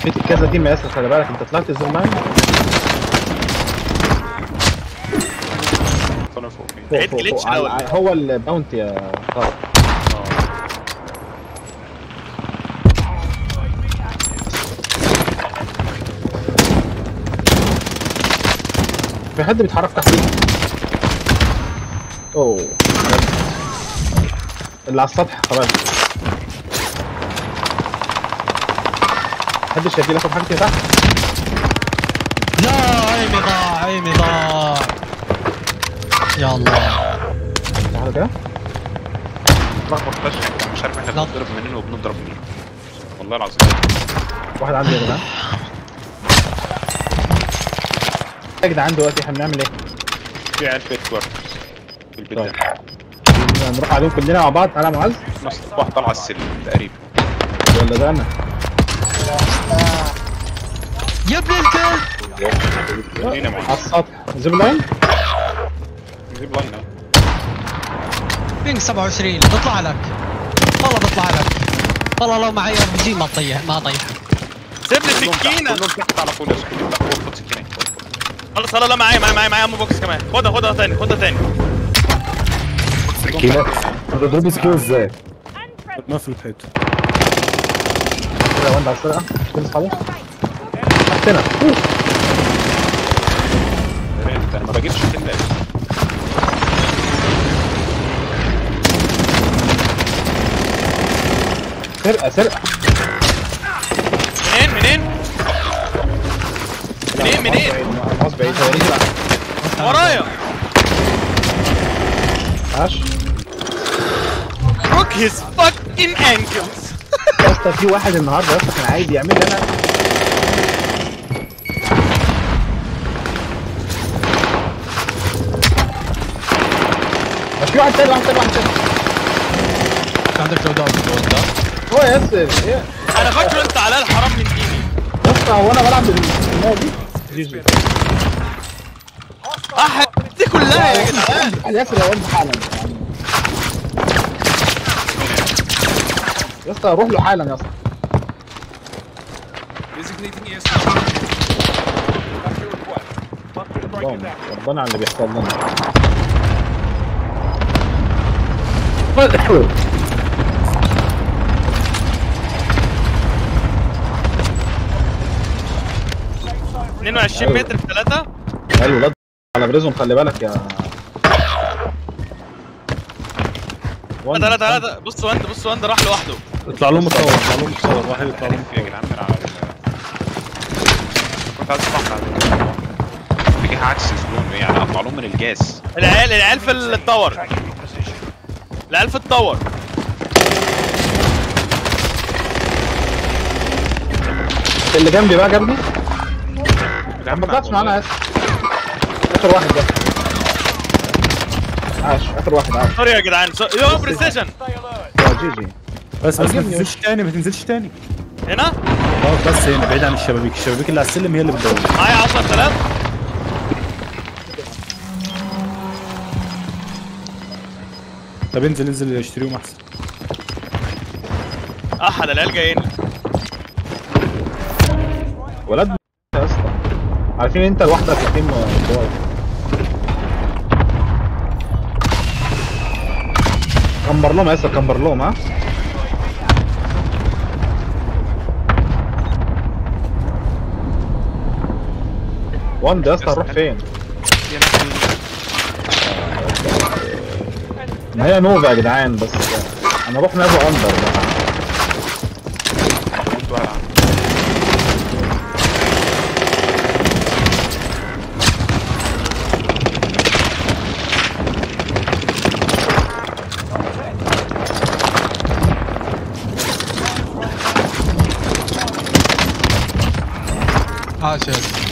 في كذا تيم ياسر خلي بالك انت طلعت الزون لاين طلع فوق فين فوق- عيد فوق- جليتش فوق. على- الأول. على- هو الباونتي يا طارق في حد بيتحرك تحتيك اوه اللي على السطح خلاص محدش شايف لك حاجه تحت لا عيمي ضاع عيمي ضاع يا الله تعالى كده لخبط فشخ مش عارف احنا لا. بنضرب منين وبنضرب منين والله العظيم واحد عندي يا جدعان يا جدعان دلوقتي احنا بنعمل ايه؟ في عيال في كوارترز في البيت طيب. ده نروح عليهم كلنا مع بعض تعالى يا معز نص واحد طالع على السلم تقريبا ولا ده انا؟ يا ابن الكلب منين يا معلم على السطح زيب لاين نجيب لاين اهو بينج 27 بطلع لك والله بطلع لك والله لو معي ار بي جي ما طيح ما طيح سيب لي كلهم تحت سكينه كلهم تحت على طول يا اسطى كلهم تحت فوق خد سكينه خلاص خلاص لا معايا معايا معايا معايا امو بوكس كمان خدها خدها تاني خدها تاني سكينة بتضربي سكينة ازاي؟ ما في الحيط كده وانت على السرقه كل اصحابه تحتنا أوه. يا ريت انا ما بجيبش كده سرقه سرقه منين منين منين منين خلاص بعيد هو نزل ورايا عاش روك هيز فاكين انكلز يا اسطى في واحد النهارده يا اسطى كان عايز يعمل لي انا بس في واحد تاني واحد تاني واحد تاني عندك لو داون هو ياسر ايه انا فاكره انت على الحرام من ايدي يا اسطى هو انا بلعب بالنار دي جي جي احد دي كلها يا جدعان واحد ياسر يا ولد حالا يا اسطى روح له حالا يا اسطى ربنا ربنا على اللي بيحصل لنا اتنين 22 متر في ثلاثة ايوه ولاد على بريزون خلي بالك يا وان. ثلاثة ثلاثة بص وند بص وند راح لوحده اطلع لهم متصور اطلع لهم متصور واحد يطلع لهم يا جدعان من على ال- كنت عايز اطلع على بيجي عكس زون يعني اطلع لهم من الجاز العيال العيال في التاور العيال في التاور اللي جنبي بقى جنبي يا عم ما طلعتش معانا يا اسطى اخر واحد ده عاش اخر واحد عاش سوري يا جدعان سو- يو بريسيشن يا جي جي بس بس ما عجبني. تنزلش تاني ما تنزلش تاني هنا اه بس هنا بعيد عن الشبابيك الشبابيك اللي على السلم هي اللي بتدور معايا 10000 طب انزل انزل اشتريهم احسن احد العيال جايين لي. ولاد يا اسطى عارفين انت لوحدك في تيم واقف كمبر لهم يا اسطى كمبر لهم ها وان ده يا اسطى هنروح فين؟ ما هي نوفا يا جدعان بس انا اروح نافو اندر بقى كنت واقع. عاش يا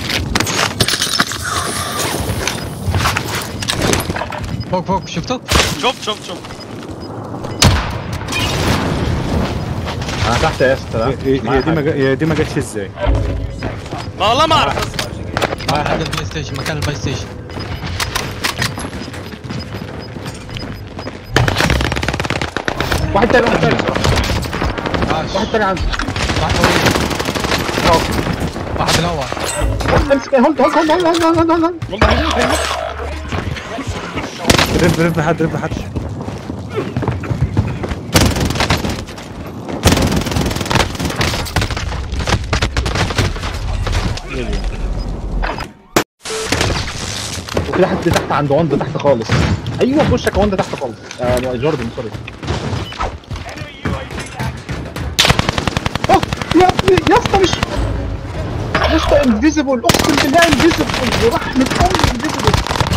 فوق فوق شفته؟ شوف شوف شوف انا تحت يا اسطى ها؟ هي معايا هي دي ما حاجة. جا- هي دي ما جاتش ازاي ما والله ما اعرف معي حد البلاي ستيشن مكان البلاي ستيشن واحد تاني واحد تاني عاش واحد تاني عندي واحد طويل واحد بالهواء امسك هولد هولد هولد هولد هولد هولد هولد رف رف حد رف حد وفي حد تحت عند وند تحت خالص ايوه في وشك وند تحت خالص آه جوردن سوري أوه، يا ابني يا اسطى مش يا اسطى انفيزبل اقسم بالله انفيزبل ورحمة امي انفيزبل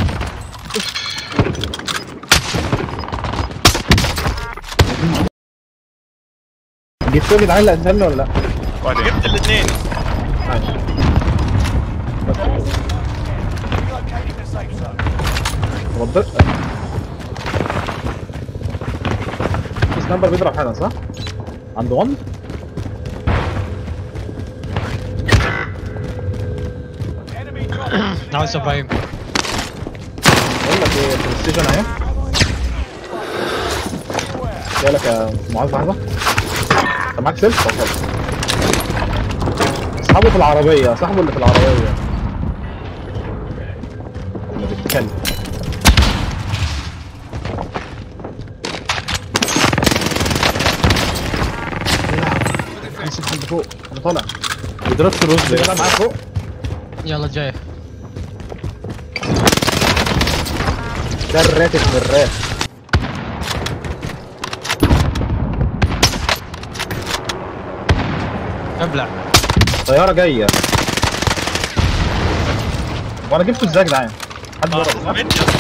جبت له جدعان اللي قدامنا ولا لا؟ وبعدين جبت الاثنين ماشي بس ربط في سنايبر بيضرب حالا صح؟ عند 1 نايس ابراهيم بقول لك ايه البلايستيشن اهي جاي لك يا معاذ لحظه انت معاك سلك طب حلو اصحابه في العربيه صاحبه اللي في العربيه اللي بيتكلم عايز حد فوق انا طالع بيضربش الرز يا جدع معاك فوق يلا جاي ده الراتب من الرات ابلع طياره جايه وانا جبته ازاي يا جدعان؟ حد آه، ضربه صح؟ بنت يا اسطى.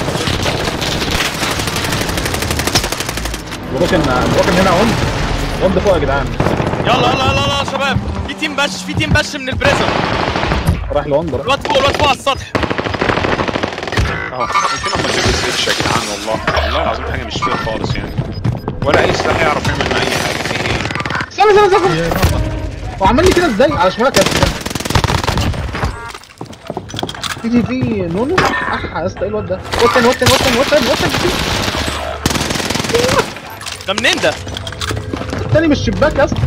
بروكن بروكن هنا وند وند فوق يا جدعان يلا يلا يلا يلا يا شباب في تيم بش في تيم بش من البريزم رايح لوند رايح الواد فوق الواد فوق على السطح اه يمكن هم جابوا سيتش يا جدعان والله والله العظيم حاجه مش فيها خالص يعني ولا اي سلاح يعرف يعمل معايا اي حاجه في ايه استنى استنى استنى هو عمل لي كده ازاي على شمالك يا اسطى في في في نونو اح يا اسطى ايه الواد ده وطن وطن وطن وطن وطن ده منين ده؟ التاني من الشباك يا اسطى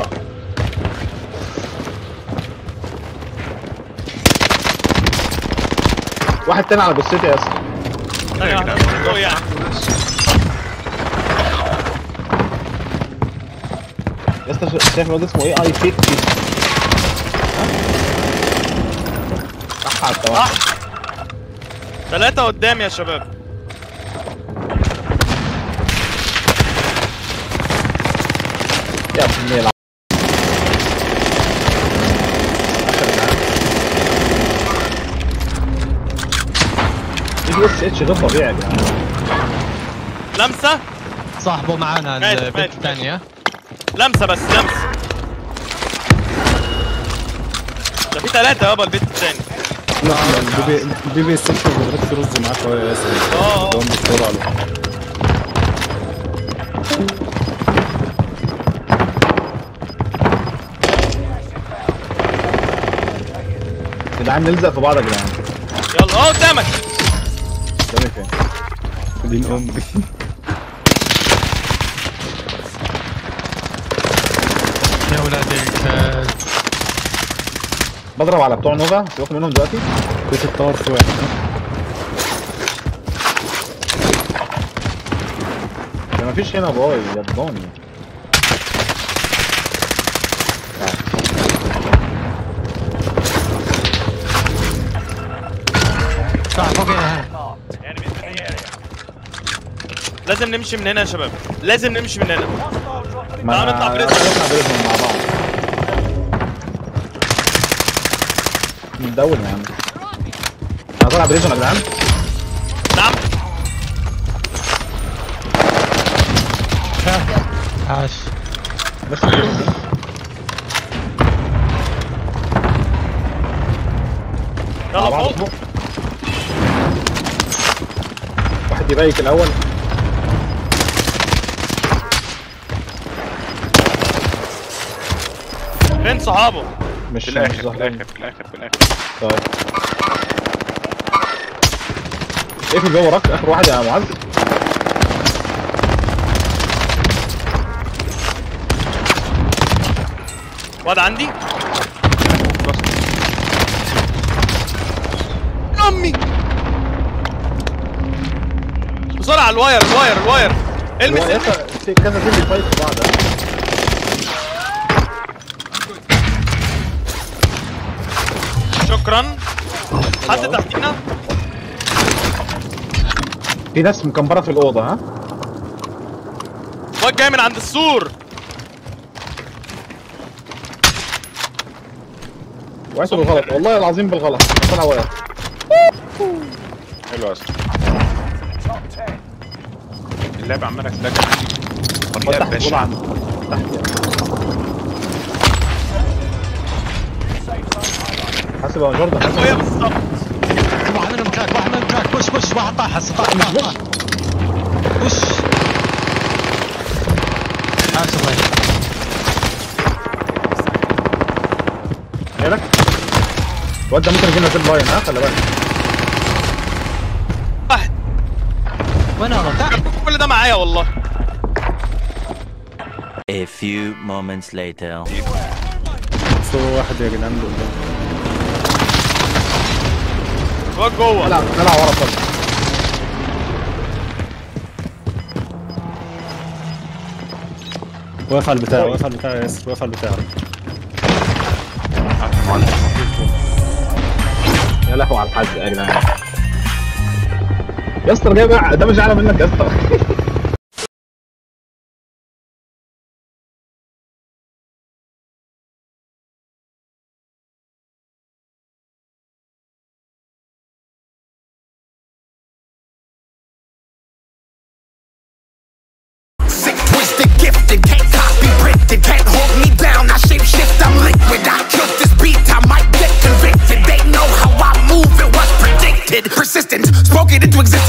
واحد تاني على جثتي يا اسطى لا يا جدعان فوق يعني يا اسطى شا- شايف الواد اسمه ايه اي فيك اح على التوحد ثلاثة قدام يا شباب يا ابن الع... ايه اس اتش غير طبيعي يا جدعان لمسة صاحبه معانا ماشي، البنت ماشي. الثانية لمسة بس لمسة ده في ثلاثة يابا البيت الثاني لا لا البي بي البي بي 6 ما بيضربش رز معاك هو يا ياسر اه ده هم بيشتغلوا عليه يا جدعان نلزق في بعض يا جدعان يلا اه قدامك قدامي فين دين امي يا ولادك آه، بضرب على بتوع نوفا سيبكم منهم دلوقتي بيت الطار في واحد ده مفيش هنا باي يا ضاني صح فوقنا لازم نمشي من هنا يا شباب لازم نمشي من هنا ما تعالوا نطلع بريزم. نطلع بريزم مع بعض ندول يا عم انا طالع بريزم يا جدعان نعم عاش بس بريزم. مع يلا بعض فوق فوق. واحد يبيك الاول فين صحابه مش في مش الاخر في ظاهرين الاخر في الاخر في الاخر طيب اقفل جوه وراك اخر واحد يا معاذ واد عندي بس عمي بسرعة الواير الواير الواير المس هو يا المس اسطى كذا تيم فايت في بعض شكرا حد تحتينا في ناس مكمبره في الاوضه ها واد جاي من عند السور وقعت بالغلط والله العظيم بالغلط طلع واقع حلو يا اسطى اللعبة عمالة تلاقي طريقة تحت باشا الأوضة عندي. حاسب يا جوردن حاسب وهي بالظبط واحد منهم كراك واحد منهم كراك بوش بوش واحد طاح هسه طاح طاح طاح بوش عاش الله بالك الواد ده ممكن يجينا زيب لاين ها خلي بالك واحد وين هذا تعال كل ده معايا والله A few moments later. بس هو واحد يا جدعان اللي قدام الواد جوه طلع طلع ورا خالص واقف على البتاع واقف على البتاع يا ياسر واقف على البتاع يا لهوي على الحاج يا جدعان يا اسطى جاي ده مش اعلى منك يا اسطى Sick, twisted, gifted, can't copy, printed, can't hold me down. I shape shift, I'm liquid. I killed this beat, I might get convicted. They know how I move, it was predicted. Persistent, spoken into existence.